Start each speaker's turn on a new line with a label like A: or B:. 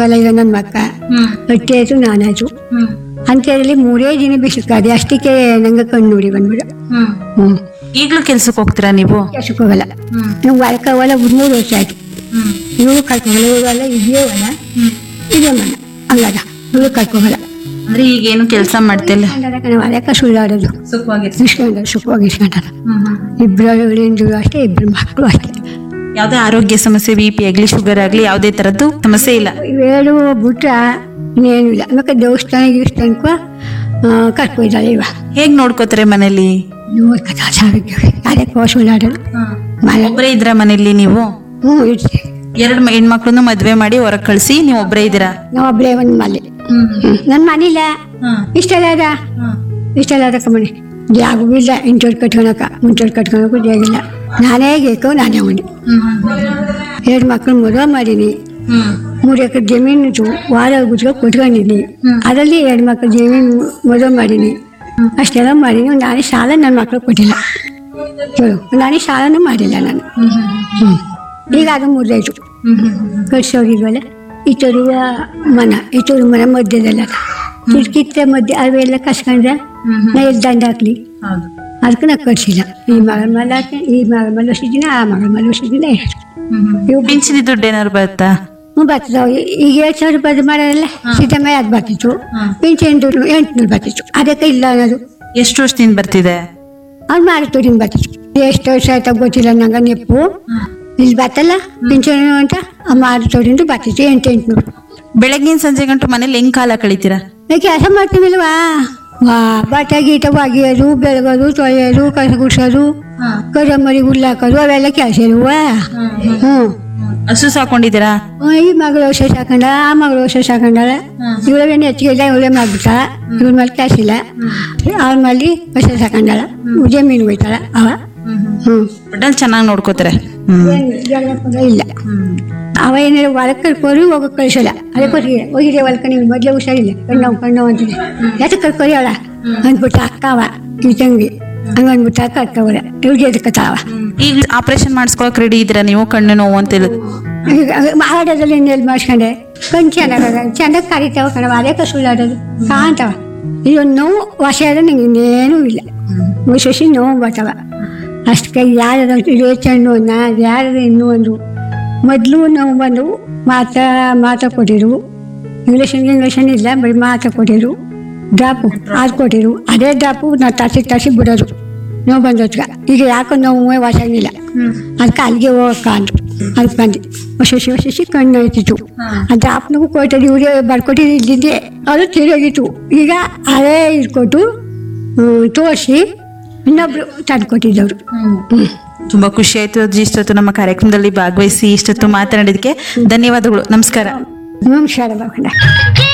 A: ಆಯ್ತಲ್ಲ ಈಗ ನನ್ನ ಮಕ್ಕ
B: ಹ್ಮ್
A: ಹೊಟ್ಟೆ ಆಯ್ತು ನಾನಾಯ್ತು
B: ಹ್ಮ್
A: ಅಂತೇಳಿ ಮೂರೇ ದಿನ ಬಿಸಿಕಾದೆ ಅಷ್ಟಕ್ಕೆ ನಂಗೆ ಕಣ್ಣು ನೋಡಿ ಬಂದ್ಬಿಡು
B: ಹ್ಮ್
A: ಹ್ಮ್
B: ಈಗ್ಲೂ ಕೆಲ್ಸಕ್ಕೆ ಹೋಗ್ತೀರಾ ನೀವು
A: ಕೆಲ್ಸಕ್ಕೆ ಹೋಗಲ್ಲ
B: ಹ್ಮ್
A: ನಾವು ಹೊಲಕ್ಕವಲ್ಲ ಮೂರು ವರ್ಷ ಆಯ್ತು
B: ಹ್ಮ್
A: ಇವು ಕರ್ಕೋಗಲ್ಲ ಇವಾಗಲ್ಲ ಇದೆಯೇ ಹೊಲ
B: ಹ್ಮ್
A: ಇದೇ ಮನ ಹಂಗದ ಇವು ಕರ್ಕೋಗಲ್ಲ
B: ಅಂದ್ರೆ ಈಗ ಏನು ಕೆಲಸ ಮಾಡ್ತಿಲ್ಲ
A: ನಾವು ಹೊಲಕ್ಕ ಸುಳ್ಳಾಡೋದು
B: ಸುಖವಾಗಿರ್ಸಿ
A: ಇಸ್ಕೊಂಡ ಸುಖವಾಗಿ ಇಸ್ಕೊಂಡಾರ
B: ಹ್ಮ್ ಹ್ಮ್
A: ಇಬ್ಬರು ಹೆಂಡ್ರು ಅಷ್ಟೇ ಇಬ್ಬರು ಮಕ್ಕಳು ಅಷ್ಟೇ
B: ಯಾವ್ದೇ ಆರೋಗ್ಯ ಸಮಸ್ಯೆ ಬಿ ಪಿ ಆಗ್ಲಿ ಶುಗರ್ ಆಗ್ಲಿ ಯಾವ್ದೇ ತರದ್ದು ಸಮಸ್ಯೆ ಇಲ್ಲ
A: ಇವೇಳು ಬಿಟ್ಟ ಇನ್ನೇನು ಇಲ್ಲ ಮತ್ತೆ ದೇವಸ್ಥಾನ ದೇವಸ್ಥಾನಕ್ಕೂ ಕರ್ಕೊಯ್ದಾಳೆ ಇವ
B: ಹೇಗ್ ನೋಡ್ಕೋತಾರೆ ಮನೇಲಿ
A: ನೋಡ್ಕೊತ ಆರೋಗ್ಯ ಅದಕ್ಕೆ ಸುಳ್ಳಾಡೋದು ಮನೆ
B: ಒಬ್ಬರೇ ಇದ್ರ ಮನೇಲಿ ನೀವು
A: ಹ್ಞೂ ಇಡ್ತೀವಿ
B: ಎರಡ್ ಮ- ಹೆಣ್ಮಕ್ಳನ್ನು ಮದ್ವೆ ಮಾಡಿ ಹೊರಗ್ ಕಳ್ಸಿ ನೀವು ಒಬ್ಬರೇ ಇದ್ದೀರಾ
A: ನಾವು ಒಬ್ಬಳೇ ಒಂದು ಮನೆ ನನ್ನ ಮನಿಲ್ಲ ಇಷ್ಟೆಲ್ಲ ಅದ ಇಷ್ಟೆಲ್ಲ ಅದಕ್ಕೆ ಮನೆ ಜಾಗವೂ ಇಲ್ಲ ಇಂಟೋರ್ ಕಟ್ಕೊಳಕ ಮುಂಚೋರ್ ಕಟ್ಕೊಳಕ್ಕೂ ಜಾಗಿಲ್ಲ ನಾನೇ ಬೇಕು ನಾನೇ ಉಂಡು ಎರಡು ಮಕ್ಳು ಮದುವೆ ಮಾಡೀನಿ ಮೂರು ಎಕರೆ ಜಮೀನು ಇತ್ತು ವಾರ ಗುಜ್ಕ ಕೊಟ್ಕೊಂಡಿನಿ ಅದರಲ್ಲಿ ಎರಡು ಮಕ್ಳು ಜಮೀನು ಮದುವೆ ಮಾಡೀನಿ ಅಷ್ಟೆಲ್ಲ ಮಾಡೀನಿ ನಾನೇ ಸಾಲ ನನ್ನ ಮಕ್ಳು ಕೊಟ್ಟಿಲ್ಲ ಚಲೋ ನಾನೇ ಸಾಲನೂ ಮಾಡಿಲ್ಲ ನಾನು ಹ್ಞೂ ಈಗ ಅದು ಮುರಿದಾಯ್ತು ಕಟ್ಸೋರಿಲ್ವಲ್ಲ ಈ ತರುವ ಮನ ಈ ತರುವ ಮನ ಮಧ್ಯದಲ್ಲ ಕಿತ್ತ ಮಧ್ಯ ಅವೆಲ್ಲ ಕಸ್ಕೊಂಡ್ರೆ ನಾ ಎಲ್ಲಿ ದಂಡ ಹಾಕ್ಲಿ ಅದಕ್ಕೆ ನಾ ಕಟ್ಸಿಲ್ಲ ಈ ಮಗಳ ಮೇಲೆ ಹಾಕಿ ಈ ಮಗಳ ಮೇಲೆ ಹೊಸಿದಿನ ಆ ಮಗಳ ಮೇಲೆ ಹೊಸಿದಿನ ಇವು
B: ಪಿಂಚಣಿ ದುಡ್ಡು ಏನಾದ್ರು ಬರುತ್ತಾ
A: ಹ್ಞೂ ಬರ್ತಿದ್ದಾವೆ ಈಗ ಎರಡು ಸಾವಿರ ರೂಪಾಯಿ ಮಾಡೋಲ್ಲ ಸಿದ್ದಮ್ಮ ಅದು ಬರ್ತಿತ್ತು ಪಿಂಚಣಿ ದುಡ್ಡು ಎಂಟುನೂರು ಬರ್ತಿತ್ತು ಅದಕ್ಕೆ ಇಲ್ಲ ಅನ್ನೋದು
B: ಎಷ್ಟು ವರ್ಷದಿಂದ ಬರ್ತಿದೆ
A: ಅವ್ನು ಮಾರುತ್ತೂರಿಂದ ಬರ್ತಿತ್ತು ಎಷ್ಟು ವರ್ಷ ಆಯ್ತಾ ಗೊತ್ತಿಲ್ಲ ನಂಗೆ ನೆಪ್ಪು ಇಲ್ಲಿ ಬರ್ತಲ್ಲ ಪಿಂಚಣಿ ಅಂತ ಆ ಮಾರುತ್ತೂರಿಂದ ಬರ್ತಿತ್ತು ಎಂಟು ಎಂಟುನೂರು
B: ಬೆಳಗ್ಗಿನ ಸಂಜೆ ಗಂಟು ಮನೇಲಿ ಹೆಂಗ್ ಕಾಲ ಕಳಿತೀರಾ
A: ನಾವು ಕೆಲಸ ಮಾಡ್ತೀವಿಲ್ವಾ ವಾ ಬಟ್ಟೆ ಗೀಟ ಒಗೆಯೋದು ಬೆಳಗೋದು ತೊಳೆಯೋದು ಕಸ ಗುಡ್ಸೋದು ಕರ ಮರಿ ಹುಲ್ಲಾಕೋದು ಅವೆಲ್ಲ ಕೆಲಸ ಇಲ್ವಾ ಹ್ಞೂ
B: ಹಸು ಸಾಕೊಂಡಿದ್ದೀರಾ
A: ಹ್ಞೂ, ಈ ಮಗಳು ವರ್ಷ ಸಾಕೊಂಡ ಆ ಮಗಳು ವರ್ಷ ಸಾಕೊಂಡಾಳ ಇವಳೇನು ಹೆಚ್ಚಿಗೆ ಇಲ್ಲ ಇವಳೇ ಮಾಡ್ಬಿಟ್ಟಾಳ ಇವ್ರ ಮೇಲೆ ಕ್ಯಾಶ್ ಇಲ್ಲ ಅವ್ರ ಮೇಲೆ ವರ್ಷ ಸಾಕೊಂಡಾಳ ಜಮೀನು ಹೋಯ್ತಾಳ ಅವ ಹ್ಞೂ
B: ಒಟ್ಟಲ್ಲಿ ಚೆನ್ನಾಗಿ ನೋಡ್ಕೋತಾರೆ ಹ್ಮ್
A: ಏನು ಜಗಳ ಪಗಳ ಇಲ್ಲ ಅವ ಏನಾರ ಹೊಲಕ್ಕೆ ಕರ್ಕೋರಿ ಹೋಗಕ್ಕೆ ಕಳಿಸಲ್ಲ ಅದಕ್ಕೋಸ್ಕರ ಹೋಗಿದ್ರೆ ಹೊಲಕ್ಕೆ ನೀವು ಮೊದಲೇ ಹುಷಾರಿಲ್ಲ ಕಣ್ಣು ಕಣ್ಣು ಅಂತಿದೆ ಯಾಕೆ ಕರ್ಕೋರಿ ಅವಳ ಅಂದ್ಬಿಟ್ಟು ಅಕ್ಕವ ಈ ತಂಗಿ ಹಂಗ ಅಂದ್ಬಿಟ್ಟು ಕರ್ಕೋವರ ಇವ್ರಿಗೆ ಎದಕ್ಕೆ ತಾವ
B: ಈಗ ಆಪರೇಷನ್ ಮಾಡಿಸ್ಕೊಳಕ್ ರೆಡಿ ಇದ್ದೀರಾ ನೀವು ಕಣ್ಣು ನೋವು ಅಂತ ಹೇಳಿ
A: ಈಗ ಆಡೋದ್ರಲ್ಲಿ ಇನ್ನೆಲ್ಲಿ ಮಾಡ್ಸ್ಕೊಂಡೆ ಕಣ್ ಚೆನ್ನಾಗದ ಚೆನ್ನಾಗಿ ಕರಿತಾವ ಕಣವ ಅದೇ ಸುಳ್ಳಾಡೋದು ಕಾಂತವ ಇದೊಂದು ನೋವು ವಾಸಿ ಆದ್ರೆ ನಂಗೆ ಇನ್ನೇನೂ ಇಲ್ಲ ವಿಶೇಷ ನೋವು ಬರ್ತಾವ ಅಷ್ಟಕ್ಕೆ ಯಾರು ಇದೇ ಚೆಂಡು ಅನ್ನ ಯಾರು ಇನ್ನೂ ಒಂದು ಮೊದಲು ನೋವು ಬಂದು ಮಾತ್ರ ಮಾತ್ರ ಕೊಟ್ಟಿರು ಇಂಗ್ಲೀಷನ್ ಇಂಗ್ಲೀಷನ್ ಇಲ್ಲ ಬರೀ ಮಾತ್ರ ಕೊಟ್ಟಿರು ಡ್ರಾಪು ಅದು ಕೊಟ್ಟಿರು ಅದೇ ಡ್ರಾಪು ನಾವು ತರ್ಸಿ ತರ್ಸಿ ಬಿಡೋದು ನೋವು ಬಂದೋತ್ಗ ಈಗ ಯಾಕೋ ನೋವು ವಾಸ ಆಗಿಲ್ಲ ಅದಕ್ಕೆ ಅಲ್ಲಿಗೆ ಹೋಗಕ್ಕ ಅಂದ್ರು ಅದಕ್ಕೆ ಬಂದು ಹೊಸ ಹೊಸ ಕಣ್ಣು ಆಯ್ತಿತ್ತು ಆ ಡ್ರಾಪ್ನಿಗೂ ಕೊಟ್ಟರು ಇವರೇ ಬರ್ಕೊಟ್ಟಿದ್ದು ಇದ್ದಿದ್ದೆ ಅದು ತಿರೋಗಿತ್ತು ಈಗ ಅದೇ ಇಟ್ಕೊಟ್ಟು ತೋರಿಸಿ ಇನ್ನೊಬ್ರು ತಂದು ಕೊಟ್ಟಿದ್ದವರು
B: ತುಂಬಾ ಖುಷಿ ಆಯ್ತು ಅಜ್ಜಿ ಇಷ್ಟೊತ್ತು ನಮ್ಮ ಕಾರ್ಯಕ್ರಮದಲ್ಲಿ ಭಾಗವಹಿಸಿ ಇಷ್ಟೊತ್ತು ಮಾತನಾಡಿದಕ್ಕೆ ಧನ್ಯವಾದಗಳು ನಮಸ್ಕಾರ
A: ನಮಸ್ಕಾರ ಬಾಬಣ್ಣ